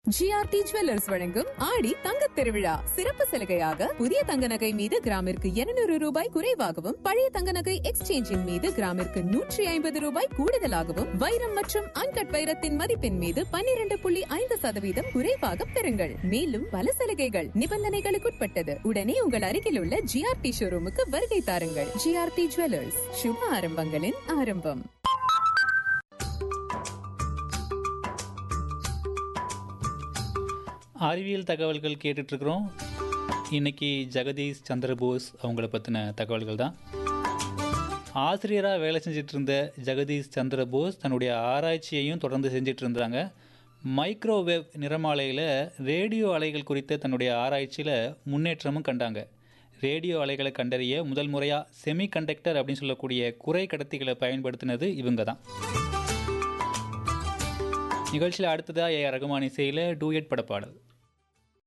GRT jewellers வழங்கும் ஆடி தங்கத் திருவிழா சிறப்பு சலுகையாக புதிய தங்க நகை மீது கிராமிற்கு 200 ரூபாய் குறைவாகவும் பழைய தங்க நகை எக்ஸ்சேஞ்சின் மீது கிராமிற்கு நூற்றி ஐம்பது ரூபாய் கூடுதலாகவும் வைரம் மற்றும் அன்கட் வைரத்தின் மதிப்பின் மீது 12.5% புள்ளி ஐந்து சதவீதம் குறைவாக பெறுங்கள் மேலும் பல சலுகைகள் நிபந்தனைகளுக்குட்பட்டது உடனே உங்கள் அருகில் உள்ள ஜிஆர்டி ஷோரூமுக்கு வருகை தாருங்கள் ஜிஆர்டி ஜுவல்லர்ஸ் சுப ஆரம்பங்களின் ஆரம்பம் அறிவியல் தகவல்கள் கேட்டுட்ருக்குறோம் இன்னைக்கு ஜெகதீஷ் சந்திரபோஸ் அவங்கள பற்றின தகவல்கள் தான் ஆசிரியராக வேலை செஞ்சுட்டு இருந்த ஜெகதீஷ் சந்திரபோஸ் தன்னுடைய ஆராய்ச்சியையும் தொடர்ந்து செஞ்சுட்டு இருந்தாங்க மைக்ரோவேவ் நிறமாலையில் ரேடியோ அலைகள் குறித்த தன்னுடைய ஆராய்ச்சியில் முன்னேற்றமும் கண்டாங்க ரேடியோ அலைகளை கண்டறிய முதல் முறையாக செமி கண்டக்டர் அப்படின்னு சொல்லக்கூடிய குறை கடத்திகளை பயன்படுத்தினது இவங்க தான் நிகழ்ச்சியில் அடுத்ததாக ஏ ஆர் ரகுமான் இசையில் டூயட் படப்பாடல்